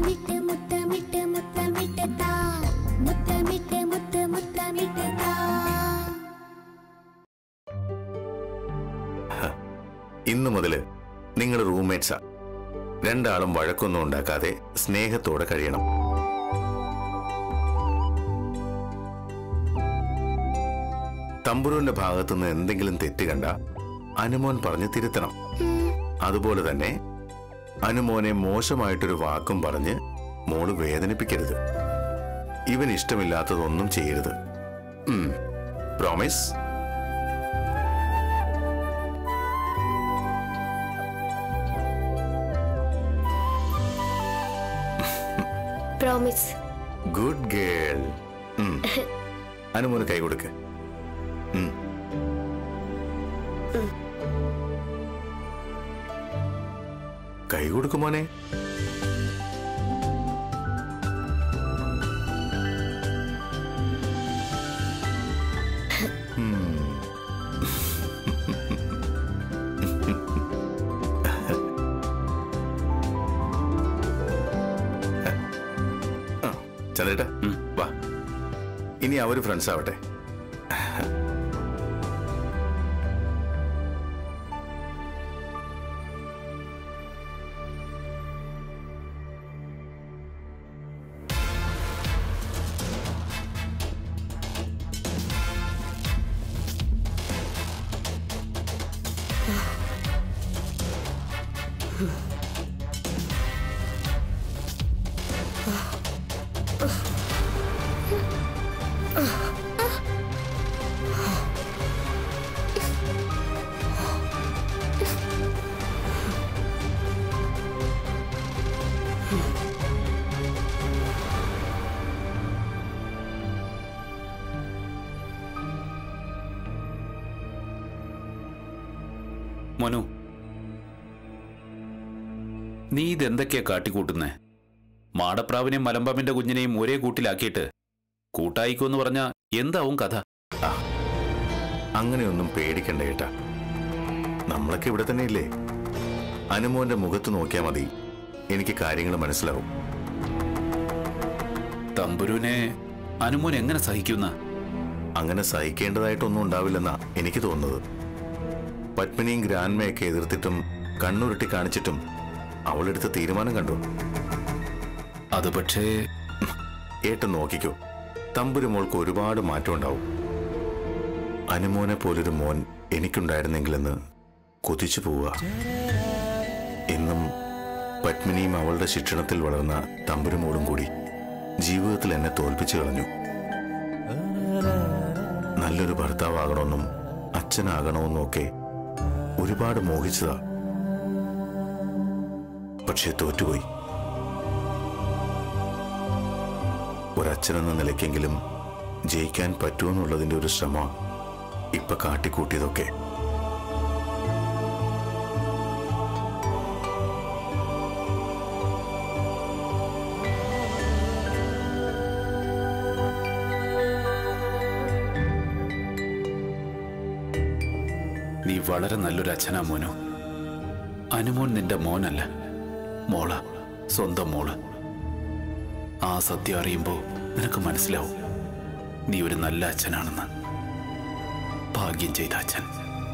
മുത്തമിട്ട് മുത്തമിട്ട് മുത്തമിട്ട് താ മുത്തമിട്ട് മുത്ത് മുത്തമിട്ട് താ ഇന്നു മുതല് നിങ്ങൾ റൂംമേറ്റ്സാ രണ്ടാളും വഴക്കൊന്നും ഉണ്ടാക്കാതെ സ്നേഹത്തോടെ കഴിയണം തമ്പുരുവിന്റെ ഭാഗത്തുനിന്ന് എന്തെങ്കിലും തെറ്റ് കണ്ട അനുമോൻ പറഞ്ഞ് തിരുത്തണം അതുപോലെ തന്നെ അനുമോനെ മോശമായിട്ടൊരു വാക്കും പറഞ്ഞ് മോള് വേദനിപ്പിക്കരുത് ഇവൻ ഇഷ്ടമില്ലാത്തതൊന്നും ചെയ്യരുത് പ്രോമിസ് പ്രോമിസ് ഗുഡ് ഗേൾ അനുമോന് കൈ കൊടുക്ക് ഉം. കൈ കൊടുക്കുമോനെ ചന്ദ്രേട്ടാ വാ ഇനി അവര് ഫ്രണ്ട്സ് ആവട്ടെ മനു നീ ഇതെന്തൊക്കെയാ കാട്ടിക്കൂട്ടുന്നേ മാടപ്രാവിനെയും മലമ്പാമ്പിന്റെ കുഞ്ഞിനെയും ഒരേ കൂട്ടിലാക്കിയിട്ട് കൂട്ടായിക്കോന്ന് പറഞ്ഞ എന്താവും കഥ അങ്ങനെയൊന്നും പേടിക്കണ്ട ഏട്ടാ നമ്മളൊക്കെ ഇവിടെ തന്നെ ഇല്ലേ അനുമോന്റെ മുഖത്ത് നോക്കിയാൽ മതി എനിക്ക് കാര്യങ്ങൾ മനസ്സിലാവും തമ്പുരുവിനെ അനുമോൻ എങ്ങനെ സഹിക്കുന്ന അങ്ങനെ സഹിക്കേണ്ടതായിട്ടൊന്നും ഉണ്ടാവില്ലെന്നാ എനിക്ക് തോന്നുന്നത് പത്മിനിയും ഗ്രാൻമയൊക്കെ എതിർത്തിട്ടും കണ്ണുരുട്ടി കാണിച്ചിട്ടും അവളെടുത്ത തീരുമാനം കണ്ടു അത് പക്ഷേ ഏട്ടൻ നോക്കിക്കോ തമ്പുരു മോൾക്ക് ഒരുപാട് മാറ്റം ഉണ്ടാവും അനുമോനെ പോലൊരു മോൻ എനിക്കുണ്ടായിരുന്നെങ്കിലെന്ന് കൊതിച്ചു പോവുക ഇന്നും പത്മിനിയും അവളുടെ ശിക്ഷണത്തിൽ വളർന്ന തമ്പുരുമോളും കൂടി ജീവിതത്തിൽ എന്നെ തോൽപ്പിച്ചു കളഞ്ഞു നല്ലൊരു ഭർത്താവാകണമെന്നും അച്ഛനാകണമെന്നും ഒക്കെ ഒരുപാട് മോഹിച്ചതാ പക്ഷെ തോറ്റുപോയി ഒരച്ഛനെന്ന നിലയ്ക്കെങ്കിലും ജയിക്കാൻ പറ്റുമെന്നുള്ളതിന്റെ ഒരു ശ്രമം ഇപ്പൊ കാട്ടിക്കൂട്ടിയതൊക്കെ നീ വളരെ നല്ലൊരു അച്ഛനാ മോനു അനുമോൻ നിന്റെ മോനല്ല മോള സ്വന്തം മോള് ആ സത്യം അറിയുമ്പോ നിനക്ക് മനസ്സിലാവും നീ ഒരു നല്ല അച്ഛനാണെന്ന് ഭാഗ്യം ചെയ്ത അച്ഛൻ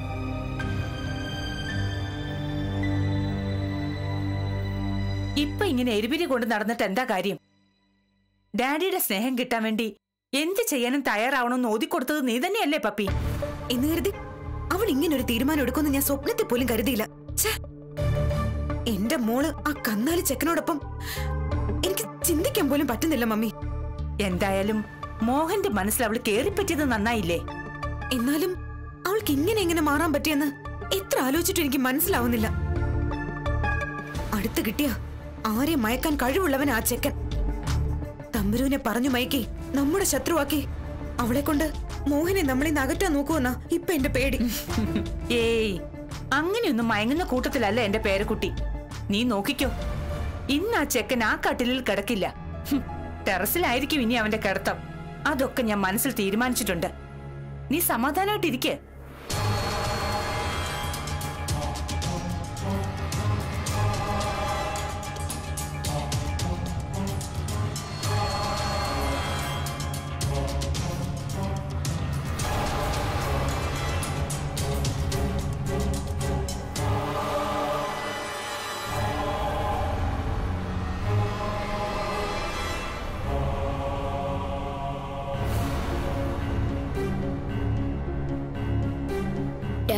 ഇപ്പൊ ഇങ്ങനെ എരിപിരി കൊണ്ട് നടന്നിട്ട് എന്താ കാര്യം ഡാഡിയുടെ സ്നേഹം കിട്ടാൻ വേണ്ടി എന്ത് ചെയ്യാനും തയ്യാറാവണമെന്ന് ഓതിക്കൊടുത്തത് നീ തന്നെയല്ലേ പപ്പി എന്ന് കരുതി അവൾ ഇങ്ങനെ ഒരു തീരുമാനം എടുക്കുമെന്ന് ഞാൻ സ്വപ്നത്തിൽ പോലും കരുതിയില്ല ഛേ! എന്റെ മോള് ആ കന്നാലി ചെക്കനോടൊപ്പം എനിക്ക് ചിന്തിക്കാൻ പോലും പറ്റുന്നില്ല മമ്മി എന്തായാലും മോഹന്റെ മനസ്സിൽ അവൾ കേറിപ്പറ്റിയത് നന്നായില്ലേ എന്നാലും അവൾക്ക് ഇങ്ങനെ എങ്ങനെ മാറാൻ പറ്റിയെന്ന് എത്ര ആലോചിച്ചിട്ടും എനിക്ക് മനസ്സിലാവുന്നില്ല അടുത്ത് കിട്ടിയ ആരെ മയക്കാൻ കഴിവുള്ളവൻ ആ ചെക്കൻ തമ്പുരുവിനെ പറഞ്ഞു മയക്കി നമ്മുടെ ശത്രുവാക്കി അവളെ കൊണ്ട് മോഹനെ നമ്മളെ നകറ്റാൻ നോക്കുമെന്നാ ഇപ്പൊ എന്റെ പേടി ഏയ് അങ്ങനെയൊന്നും മയങ്ങുന്ന കൂട്ടത്തിലല്ല എന്റെ പേരക്കുട്ടി നീ നോക്കിക്കോ ഇന്ന് ആ ചെക്കൻ ആ കട്ടിലിൽ കിടക്കില്ല ഹും, ടെറസിലായിരിക്കും ഇനി അവന്റെ കിടത്തം അതൊക്കെ ഞാൻ മനസ്സിൽ തീരുമാനിച്ചിട്ടുണ്ട് നീ സമാധാനമായിട്ടിരിക്കേ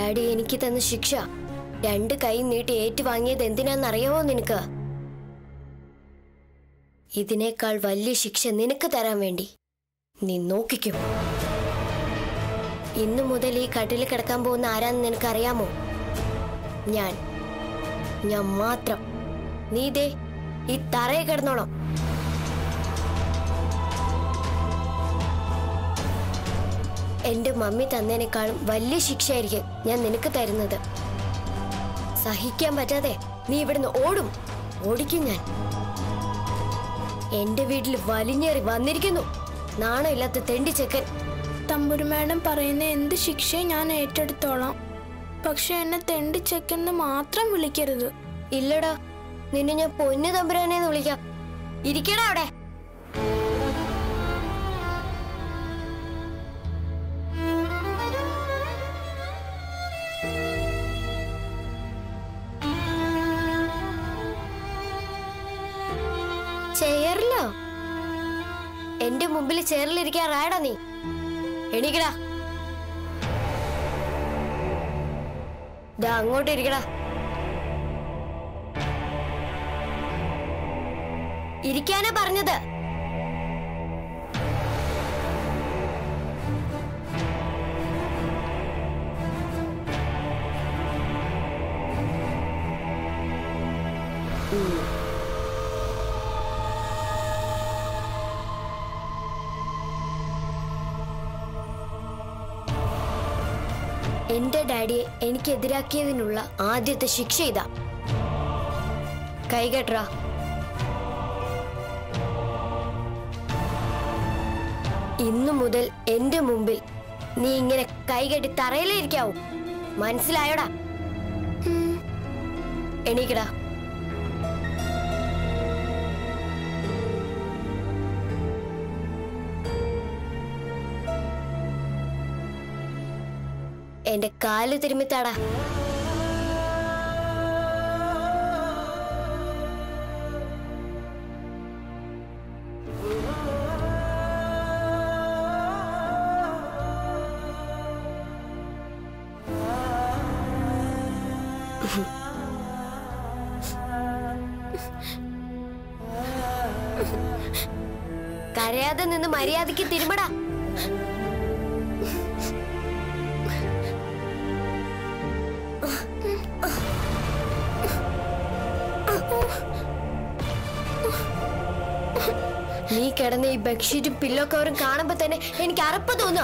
ഡാഡി എനിക്ക് തന്ന ശിക്ഷ രണ്ട് കൈ നീട്ടി ഏറ്റുവാങ്ങിയത് എന്തിനാന്നറിയാമോ നിനക്ക് ഇതിനേക്കാൾ വലിയ ശിക്ഷ നിനക്ക് തരാൻ വേണ്ടി നീ നോക്കിക്കും ഇന്നു മുതൽ ഈ കട്ടിൽ കിടക്കാൻ പോകുന്ന ആരാന്ന് നിനക്കറിയാമോ ഞാൻ ഞാൻ മാത്രം നീ ദേ ഈ തറയെ കിടന്നോണം എന്റെ മമ്മി തന്നതിനേക്കാളും വലിയ ശിക്ഷയായിരിക്കും ഞാൻ നിനക്ക് തരുന്നത് സഹിക്കാൻ പറ്റാതെ നീ ഇവിടുന്ന് ഓടും ഓടിക്കും ഞാൻ എന്റെ വീട്ടിൽ വലിഞ്ഞേറി വന്നിരിക്കുന്നു നാണമില്ലാത്ത തെണ്ടിച്ചെക്കൻ തമ്പുരു മാഡം പറയുന്ന എന്ത് ശിക്ഷയും ഞാൻ ഏറ്റെടുത്തോളാം പക്ഷെ എന്നെ തെണ്ടി ചെക്കെന്ന് മാത്രം വിളിക്കരുത് ഇല്ലടാ നിന്നെ ഞാൻ പൊന്നു തമ്പുരാനെന്ന് വിളിക്കാം ഇരിക്കടാ അവിടെ ചെയറിലോ എന്റെ മുമ്പിൽ ചെയറിലിരിക്കാറായടാ നീ എണീക്കടാ ദാ അങ്ങോട്ട് ഇരിക്കടാ ഇരിക്കാനാ പറഞ്ഞത് ഉം. എന്റെ ഡാഡിയെ എനിക്കെതിരാക്കിയതിനുള്ള ആദ്യത്തെ ശിക്ഷ ഇതാ കൈകെട്രാ ഇന്നു മുതൽ എന്റെ മുമ്പിൽ നീ ഇങ്ങനെ കൈകെട്ടി തറയിലിരിക്കാവൂ മനസ്സിലായോടാ എണീക്കടാ എന്റെ കാല് തിരുമ്മിത്താടാ കരയാതെ നിന്ന് മര്യാദയ്ക്ക് തിരുമടാ നീ കിടന്ന ഈ ബെഡ്ഷീറ്റും പില്ലോ കവറും കാണുമ്പോ തന്നെ എനിക്ക് അറപ്പ് തോന്നുക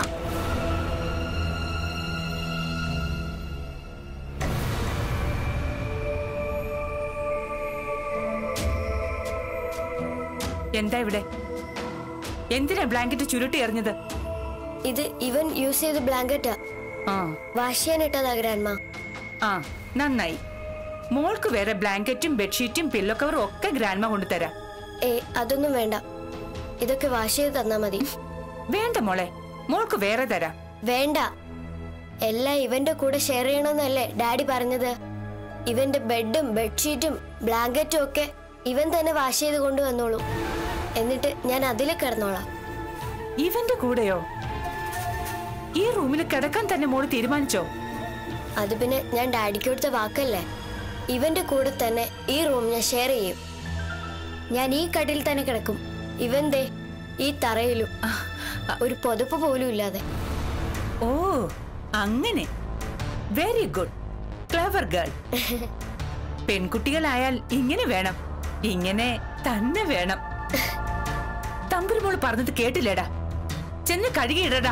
എന്താ ഇവിടെ എന്തിനാ ബ്ലാങ്കറ്റ് ചുരുട്ടി എറിഞ്ഞത് ഇത് ഇവൻ യൂസ് ചെയ്ത ബ്ലാങ്കറ്റാ ആ വാഷ് ചെയ്യാനിട്ടതാ ഗ്രാൻഡ്മ ആ നന്നായി മോൾക്ക് വേറെ ബ്ലാങ്കറ്റും ബെഡ്ഷീറ്റും പില്ലോ കവറും ഒക്കെ ഗ്രാൻഡ്മ കൊണ്ടുതരാം ഏ അതൊന്നും വേണ്ട ഇതൊക്കെ വാഷ് ചെയ്ത് തന്നാ മതി വേണ്ട മോളെ മോൾക്ക് വേറെ തരാം വേണ്ട എല്ലാം ഇവന്റെ കൂടെ ഷെയർ ചെയ്യണമെന്നല്ലേ ഡാഡി പറഞ്ഞത് ഇവന്റെ ബെഡും ബെഡ്ഷീറ്റും ബ്ലാങ്കറ്റും ഒക്കെ ഇവൻ തന്നെ വാഷ് ചെയ്ത് കൊണ്ടുവന്നോളൂ എന്നിട്ട് ഞാൻ അതിൽ കിടന്നോളാം ഇവന്റെ കൂടെയോ ഈ റൂമിൽ കിടക്കാൻ തന്നെ മോള് തീരുമാനിച്ചോ അത് പിന്നെ ഞാൻ ഡാഡിക്ക് കൊടുത്ത വാക്കല്ലേ ഇവന്റെ കൂടെ തന്നെ ഈ റൂം ഞാൻ ഷെയർ ചെയ്യും ഞാൻ ഈ കട്ടിൽ തന്നെ കിടക്കും ഇവൻ ദേ ഈ തറയിലും ഒരു പുതപ്പ് പോലും ഇല്ലാതെ ഓ അങ്ങനെ വെരി ഗുഡ് ക്ലവർ ഗേൾ പെൺകുട്ടികളായാൽ ഇങ്ങനെ വേണം ഇങ്ങനെ തന്നെ വേണം തമ്പുരുമോള് പറഞ്ഞത് കേട്ടില്ലേടാ ചെന്ന് കഴുകിയിടടാ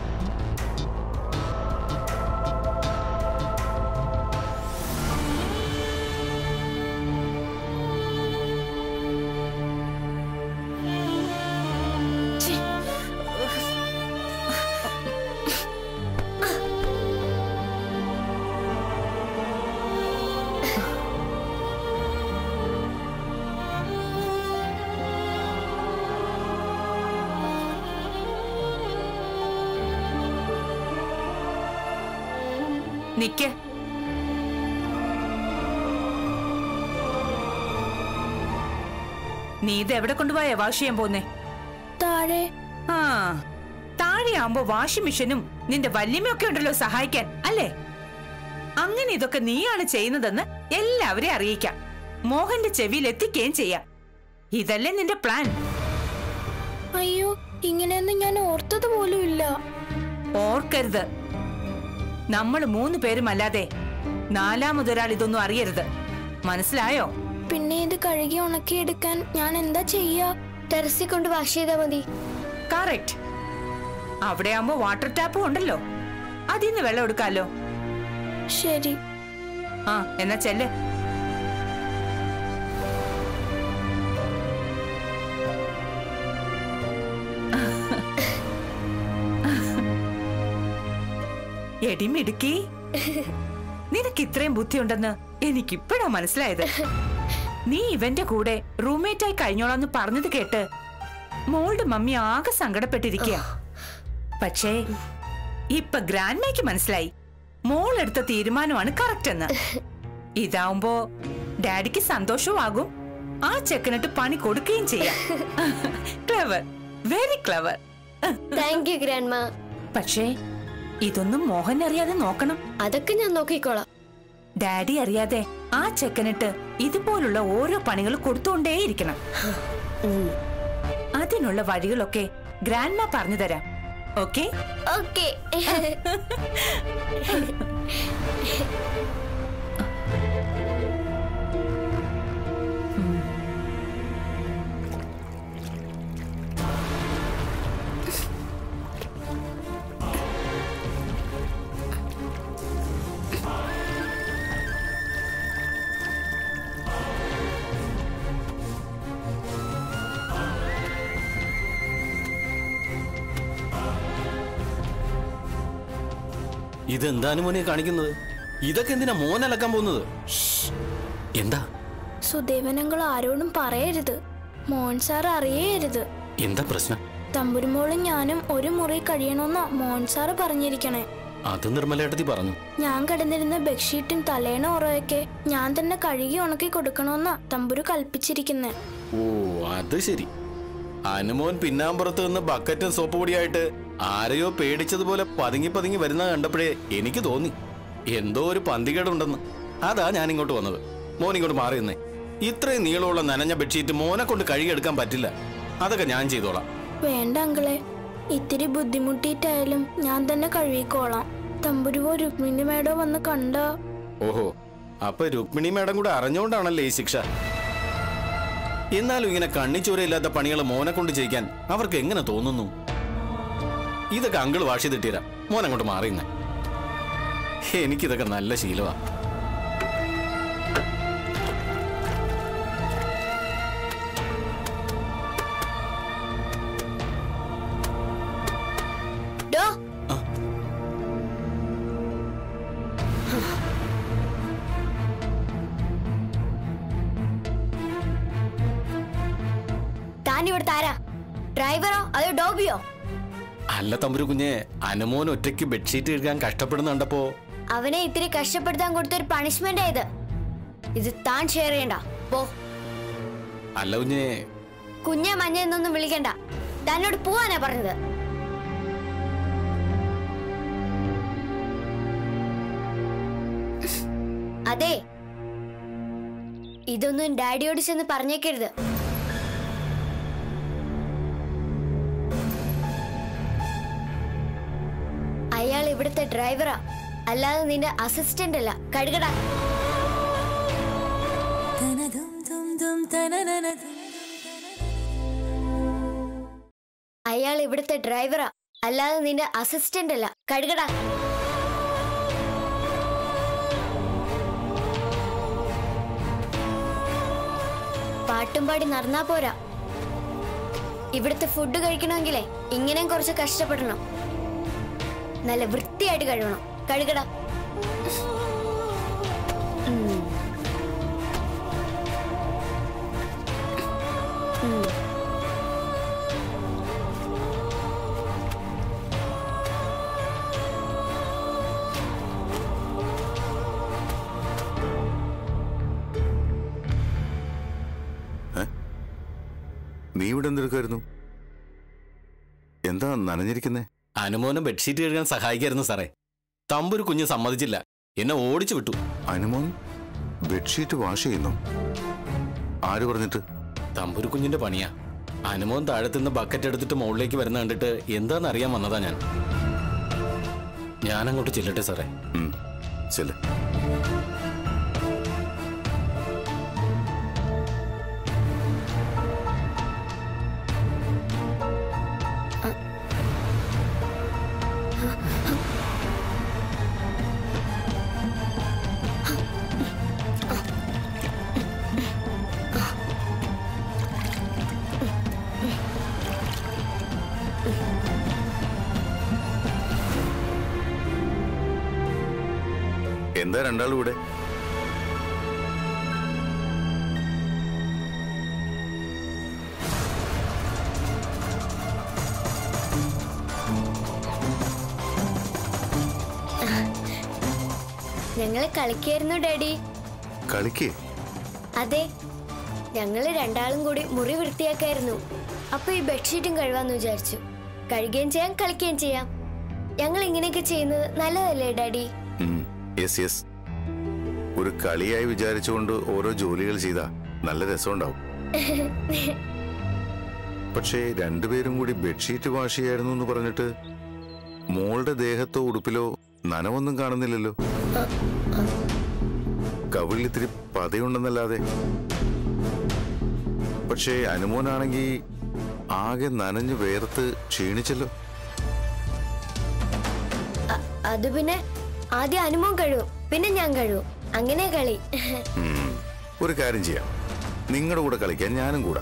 നിക്ക് നീ ഇത് എവിടെ കൊണ്ടുപോയാ വാഷ് ചെയ്യാൻ പോന്നേ താഴെ ആ താഴെയാവുമ്പോ വാഷിംഗ് മെഷീനും നിന്റെ വല്യമ്മയൊക്കെ ഉണ്ടല്ലോ സഹായിക്കാൻ അല്ലേ അങ്ങനെ ഇതൊക്കെ നീയാണ് ചെയ്യുന്നതെന്ന് എല്ലാവരെയും അറിയിക്കാം മോഹന്റെ ചെവിയിൽ എത്തിക്കുകയും ചെയ്യാം ഇതല്ലേ നിന്റെ പ്ലാൻ അയ്യോ ഇങ്ങനെയൊന്നും ഞാൻ ഓർത്തത് പോലും ഇല്ല ഓർക്കരുത് നമ്മൾ മൂന്ന് പേരുമല്ലാതെ നാലാമതൊരാൾ ഇതൊന്നും അറിയരുത് മനസ്സിലായോ പിന്നെ ഇത് കഴുകി ഉണക്കിയെടുക്കാൻ ഞാൻ എന്താ ചെയ്യാ ടെറസിൽ കൊണ്ട് വാഷ് ചെയ്താൽ മതി കറക്റ്റ് അവിടെ ആവുമ്പോ വാട്ടർ ടാപ്പും ഉണ്ടല്ലോ അതിന്ന് വെള്ളം എടുക്കാലോ ശരി ആ എന്നാ ചെല്ല് എടിമിടുക്കി നിനക്ക് ഇത്രയും ബുദ്ധിയുണ്ടെന്ന് എനിക്കിപ്പോഴാ മനസ്സിലായത് നീ ഇവന്റെ കൂടെ റൂംമേറ്റായി കഴിഞ്ഞോളാന്ന് പറഞ്ഞത് കേട്ട് മോളുടെ മമ്മി ആകെ സങ്കടപ്പെട്ടിരിക്കുക പക്ഷേ ഇപ്പൊ ഗ്രാൻഡ്മയ്ക്ക് മനസ്സിലായി മോൾ എടുത്ത തീരുമാനമാണ് കറക്റ്റ് എന്ന് ഇതാവുമ്പോ ഡാഡിക്ക് സന്തോഷമാകും ആ ചെക്കനിട്ട് പണി കൊടുക്കുകയും ചെയ്യാം clever very clever thank you grandma പക്ഷേ ഇതൊന്നും മോഹൻ അറിയാതെ നോക്കണം അതൊക്കെ ഞാൻ നോക്കിക്കോളാം ഡാഡി അറിയാതെ ആ ചെക്കനിട്ട് ഇതുപോലുള്ള ഓരോ പണികൾ കൊടുത്തുകൊണ്ടേയിരിക്കണം ഉം. അതിനുള്ള വഴികളൊക്കെ ഗ്രാൻഡ്മ പറഞ്ഞു തരാം ഓക്കെ ഓക്കെ ഇതെന്താണ് മോനെ കാണിക്കുന്നത് ഇതൊക്കെ എന്തിനാ മോൻ അലക്കാൻ പോകുന്നത് എന്താ സുദേവനങ്ങൾ ആരോടും പറയരുത് മോഹൻ സാർ അറിയരുത് എന്താ പ്രശ്നം തമ്പുരുമോളും ഞാനും ഒരു മുറി കഴിയണമെന്നാ മോഹൻ സാറ് പറഞ്ഞിരിക്കണേ അത് നിർമ്മലേട്ടത്തി പറഞ്ഞു ഞാൻ കിടന്നിരുന്ന ബെഡ്ഷീറ്റും തലേണ ഉറയൊക്കെ ഞാൻ തന്നെ കഴുകി ഉണക്കി കൊടുക്കണമെന്നാ തമ്പുരു കൽപ്പിച്ചിരിക്കുന്നേ ഓ അത് ശരി അനുമോൻ പിന്നാമ്പുറത്ത് നിന്ന് ബക്കറ്റും സോപ്പ് പൊടിയായിട്ട് ആരെയോ പേടിച്ചതുപോലെ പതുങ്ങി പതുങ്ങി വരുന്നത് കണ്ടപ്പോഴേ എനിക്ക് തോന്നി എന്തോ ഒരു പന്തികേടുണ്ടെന്ന് അതാ ഞാൻ ഇങ്ങോട്ട് വന്നത് മോൻ ഇങ്ങോട്ട് മാറി നിന്നേ ഇത്രയും നീളമുള്ള നനഞ്ഞ ബെഡ്ഷീറ്റ് മോനെ കൊണ്ട് കഴുകിയെടുക്കാൻ പറ്റില്ല അതൊക്കെ ഞാൻ ചെയ്തോളാം വേണ്ട അങ്കിളെ ഇത്തിരി ബുദ്ധിമുട്ടിയിട്ടായാലും ഞാൻ തന്നെ കഴുകിക്കോളാം തമ്പുരുവോ രുക്മിണി മേടോ വന്ന് കണ്ട ഓഹോ അപ്പൊ രുക്മിണി മേഡം കൂടെ അറിഞ്ഞുകൊണ്ടാണല്ലേ ഈ ശിക്ഷ എന്നാലും ഇങ്ങനെ കണ്ണിച്ചോരയില്ലാത്ത പണികൾ മോനെ കൊണ്ട് ചെയ്യിക്കാൻ അവർക്ക് എങ്ങനെ തോന്നുന്നു ഇതൊക്കെ അങ്കിൾ വാഷ് ചെയ്തിട്ടീരാ മോൻ അങ്ങോട്ട് മാറിയുന്നേ എനിക്കിതൊക്കെ നല്ല ശീലമാ ഡോ താൻ ഇവിടുത്തെ ആരാ ഡ്രൈവറോ അതോ ഡോബിയോ അല്ല തമ്പുരു കുഞ്ഞെ അനുമോൻ ഒറ്റയ്ക്ക് ബെഡ്ഷീറ്റ് കഴുകാൻ കഷ്ടപ്പെടുന്ന കണ്ടപ്പോ അവനെ ഇത്തിരി കഷ്ടപ്പെടുത്താൻ കൊടുത്തൊരു പണിഷ്മെന്റ് ഇത് ഇത് താൻ ഷെയർ ചെയ്യണ്ട പോ അല്ല കുഞ്ഞെ കുഞ്ഞെ മഞ്ഞ എന്നൊന്നും വിളിക്കണ്ട തന്നോട് പോവാനാ പറഞ്ഞത് അതെ ഇതൊന്നും ഡാഡിയോട് ചെന്ന് പറഞ്ഞേക്കരുത് അയാൾ ഇവിടുത്തെ ഡ്രൈവറാ അല്ലാതെ നിന്റെ അസിസ്റ്റന്റ് അല്ല കഴുകടാ അയാൾ ഇവിടുത്തെ ഡ്രൈവറാ അല്ലാതെ നിന്റെ അസിസ്റ്റന്റ് അല്ല കഴുകടാ പാട്ടും പാടി നടന്നാ പോരാ ഇവിടുത്തെ ഫുഡ് കഴിക്കണമെങ്കിലേ ഇങ്ങനെയും കുറച്ച് കഷ്ടപ്പെടണം നല്ല വൃത്തിയായിട്ട് കഴുകണം കഴുകടാ ഉം. ഉം. നീ ഇവിടെ എന്തെടുക്കായിരുന്നു എന്താ നനഞ്ഞിരിക്കുന്നേ അനുമോനെ ബെഡ്ഷീറ്റ് കഴുകാൻ സഹായിക്കായിരുന്നു സാറേ തമ്പുരു കുഞ്ഞ് സമ്മതിച്ചില്ല എന്നെ ഓടിച്ചു വിട്ടു അനുമോൻ ബെഡ്ഷീറ്റ് വാഷ് ചെയ്യുന്നു ആര് പറഞ്ഞിട്ട് തമ്പുരു കുഞ്ഞിന്റെ പണിയാ അനുമോൻ താഴത്തുനിന്ന് ബക്കറ്റ് എടുത്തിട്ട് മുകളിലേക്ക് വരുന്ന കണ്ടിട്ട് എന്താന്ന് അറിയാൻ വന്നതാ ഞാൻ ഞാൻ അങ്ങോട്ട് ചെല്ലട്ടെ സാറേ ഉം, ചെല്ല് എന്താ രണ്ടാളും ഇവിടെ ഞങ്ങള് കളിക്കായിരുന്നു ഡാഡി കളിക്കേ അതെ ഞങ്ങള് രണ്ടാളും കൂടി മുറി വൃത്തിയാക്കായിരുന്നു അപ്പൊ ഈ ബെഡ്ഷീറ്റും കഴുകാന്ന് വിചാരിച്ചു കഴുകുകയും ചെയ്യാം കളിക്കുകയും ചെയ്യാം ഞങ്ങൾ ഇങ്ങനെയൊക്കെ ചെയ്യുന്നത് നല്ലതല്ലേ ഡാഡി യെസ് യെസ് ഒരു കളിയായി വിചാരിച്ചുകൊണ്ട് ഓരോ ജോലികൾ ചെയ്താ നല്ല രസമുണ്ടാവും പക്ഷേ രണ്ടുപേരും കൂടി ബെഡ്ഷീറ്റ് വാഷ് ചെയ്യായിരുന്നു എന്ന് പറഞ്ഞിട്ട് മോളുടെ ദേഹത്തോ ഉടുപ്പിലോ നനവൊന്നും കാണുന്നില്ലല്ലോ കവിളിൽ ഇത്തിരി പതയുണ്ടെന്നല്ലാതെ പക്ഷേ അനുമോനാണെങ്കിൽ ആകെ നനഞ്ഞു വേർത്ത് ക്ഷീണിച്ചല്ലോ അ- അത് പിന്നെ ആദ്യം അനുമോൻ കഴുകും പിന്നെ ഞാൻ കഴുകും അങ്ങനെ കളി ഉം. ഒരു കാര്യം ചെയ്യാം നിങ്ങളുടെ കൂടെ കളിക്കാൻ ഞാനും കൂടെ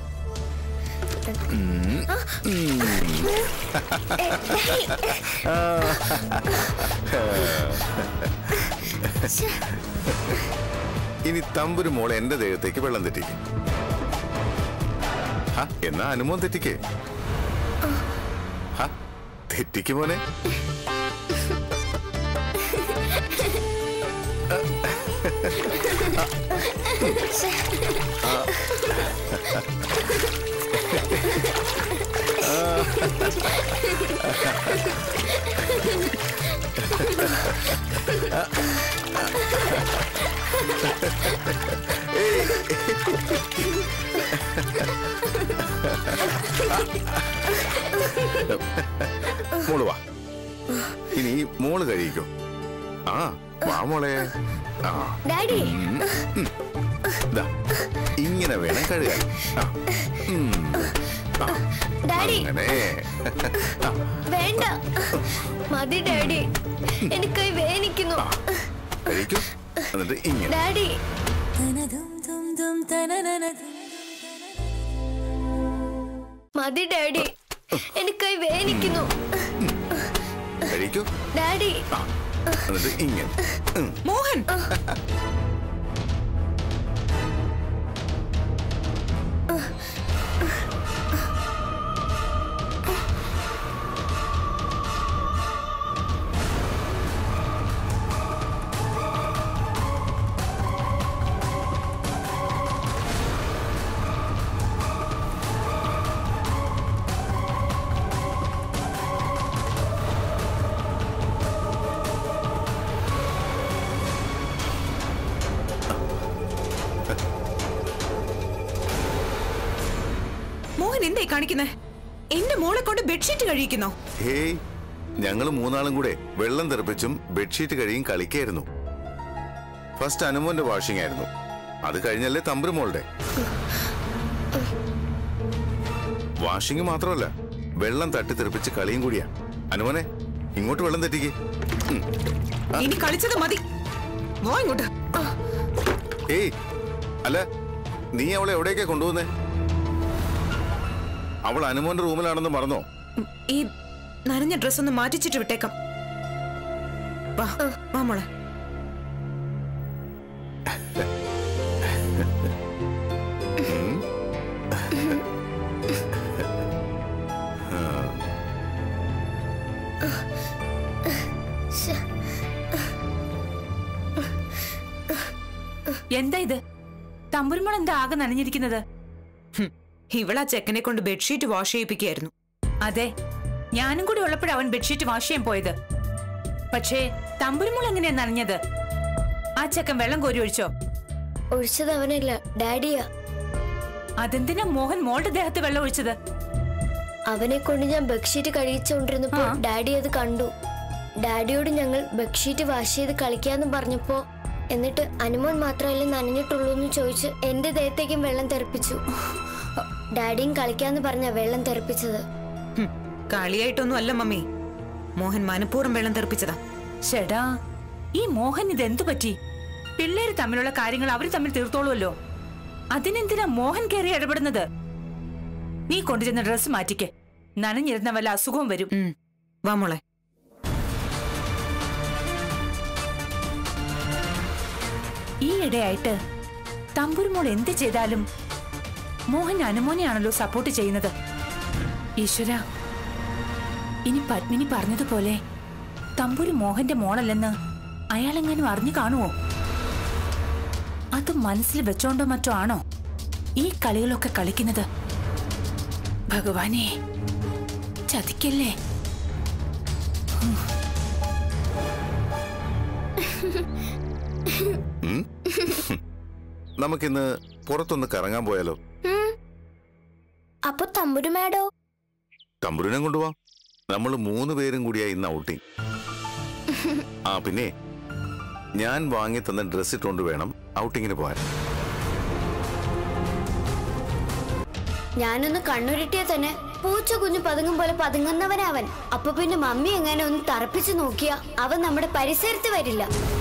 ഇനി തമ്പുരു മോളെ എന്റെ ദേഹത്തേക്ക് വെള്ളം തെറ്റിക്കും ഹ, എന്നാ അനുമോൻ തെറ്റിക്കേ ഹ, തെറ്റിക്ക് മോനെ മോള് വാ ഇനി മോള് കഴിക്കോ ആ വാ മോളെ ആ ഡാഡി ദാ, ഇങ്ങനെ വേണം കഴുകാൻ ആ, ഉം. ആ, ഡാഡി അങ്ങനെ ആ, വേണ്ട മതി ഡാഡി എനിക്ക് വേനിക്കുന്നു കഴിക്കൂ എന്നിട്ട് ഇങ്ങനെ ഡാഡി മതി ഡാഡി എനിക്ക് വേനിക്കുന്നു കഴിക്കൂ ഡാഡി ആ, എന്നിട്ട് ഇങ്ങനെ ഉം. മോഹൻ മോഹൻ എന്തായി കാണിക്കുന്നേ എന്റെ മോളെ കൊണ്ട് ബെഡ്ഷീറ്റ് കഴിയിക്കുന്നോ ഹേയ് ഞങ്ങൾ മൂന്നാളും കൂടെ വെള്ളം തെറിപ്പിച്ചും ബെഡ്ഷീറ്റ് കഴിയും കളിക്കായിരുന്നു ഫസ്റ്റ് അനുമോന്റെ വാഷിംഗ് ആയിരുന്നു അത് കഴിഞ്ഞല്ലേ തമ്പുരു മോളുടെ വാഷിംഗ് മാത്രമല്ല വെള്ളം തട്ടി തെറിപ്പിച്ച് കളിയും കൂടിയാ അനുമോനെ ഇങ്ങോട്ട് വെള്ളം തെറ്റിക്ക് ഉം. ഇനി കളിച്ചത് മതി വാ ഇങ്ങോട്ട് ഏയ് അല്ല നീ അവളെ എവിടേക്കാ കൊണ്ടുപോകുന്നേ അവൾ അനുമോന്റെ റൂമിലാണെന്ന് മറന്നോ ഈ നനഞ്ഞ ഡ്രസ് ഒന്ന് മാറ്റിച്ചിട്ട് വിട്ടേക്കാം വാ വാ മോളെ എന്താ ഇത് തമ്പുരുമോൾ എന്താ ആകെ നനഞ്ഞിരിക്കുന്നത് ഹും, ഇവളാ ചെക്കനെ കൊണ്ട് ബെഡ്ഷീറ്റ് വാഷ് ചെയ്യിപ്പിക്കായിരുന്നു അതെ ഞാനും കൂടി ഉള്ളപ്പോഴാ അവൻ ബെഡ്ഷീറ്റ് വാഷ് ചെയ്യാൻ പോയത് പക്ഷേ തമ്പുരുമോൾ എങ്ങനെയാ നനഞ്ഞത് ആ ചെക്കൻ വെള്ളം കോരി ഒഴിച്ചോ ഒഴിച്ചത് അവനല്ല ഡാഡിയാ അതെന്തിനാ മോഹൻ മോളുടെ ദേഹത്ത് വെള്ളം ഒഴിച്ചത് അവനെ കൊണ്ട് ഞാൻ ബെഡ്ഷീറ്റ് കഴിച്ചുകൊണ്ടിരുന്നപ്പോ ആ. ഡാഡി അത് കണ്ടു ഡാഡിയോട് ഞങ്ങൾ ബെഡ്ഷീറ്റ് വാഷ് ചെയ്ത് കളിക്കാന്ന് പറഞ്ഞപ്പോ എന്നിട്ട് അനുമോൻ മാത്രമല്ല നനഞ്ഞിട്ടുള്ളൂ എന്ന് ചോദിച്ച് എന്റെ ദേഹത്തേക്കും വെള്ളം തെറിപ്പിച്ചു ഡാഡിയും കളിക്കാന്ന് പറഞ്ഞ വെള്ളം തെറിപ്പിച്ചത് ഹും, കളിയായിട്ടൊന്നും അല്ല മമ്മി മോഹൻ മനഃപൂർവ്വം വെള്ളം തെറിപ്പിച്ചതാ ഷെടാ ഈ മോഹൻ ഇത് എന്തു പറ്റി പിള്ളേര് തമ്മിലുള്ള കാര്യങ്ങൾ അവര് തമ്മിൽ തീർത്തോളുമല്ലോ അതിനെന്തിനാ മോഹൻ കയറി ഇടപെടുന്നത് നീ കൊണ്ടുചെന്ന ഡ്രസ്സ് മാറ്റിക്ക് നനഞ്ഞിരുന്ന വല്ല അസുഖവും വരും ഉം, വാ മോളെ ഈ ഇടയായിട്ട് തമ്പുരുമോൾ എന്ത് ചെയ്താലും മോഹൻ അനുമോനെയാണല്ലോ സപ്പോർട്ട് ചെയ്യുന്നത് ഈശ്വര ഇനി പത്മിനി പറഞ്ഞതുപോലെ തമ്പുരു മോഹന്റെ മോളല്ലെന്ന് അയാളെങ്ങാനും അറിഞ്ഞു കാണുമോ അത് മനസ്സിൽ വെച്ചോണ്ടോ മറ്റോ ആണോ ഈ കളികളൊക്കെ കളിക്കുന്നത് ഭഗവാനെ ചതിക്കല്ലേ ഉം? നമുക്കിന്ന് പുറത്തൊന്ന് കറങ്ങാൻ പോയാലോ ഉം. അപ്പൊ തമ്പുരുമേടോ തമ്പുരുനെ കൊണ്ടുപോവാം നമ്മൾ മൂന്ന് പേരും കൂടിയാ ഇന്ന് ഔട്ടിങ് ആ പിന്നെ ഞാൻ വാങ്ങി തന്ന ഡ്രസ് ഇട്ടുകൊണ്ട് വേണം ഔട്ടിങ്ങിന് പോകാൻ ഞാനൊന്ന് കണ്ണുരുട്ടിയാ തന്നെ പൂച്ച കുഞ്ഞു പതുങ്ങും പോലെ പതുങ്ങുന്നവനവൻ അപ്പൊ പിന്നെ മമ്മി എങ്ങനെ ഒന്ന് തറപ്പിച്ചു നോക്കിയാ അവൻ നമ്മുടെ പരിസരത്ത് വരില്ല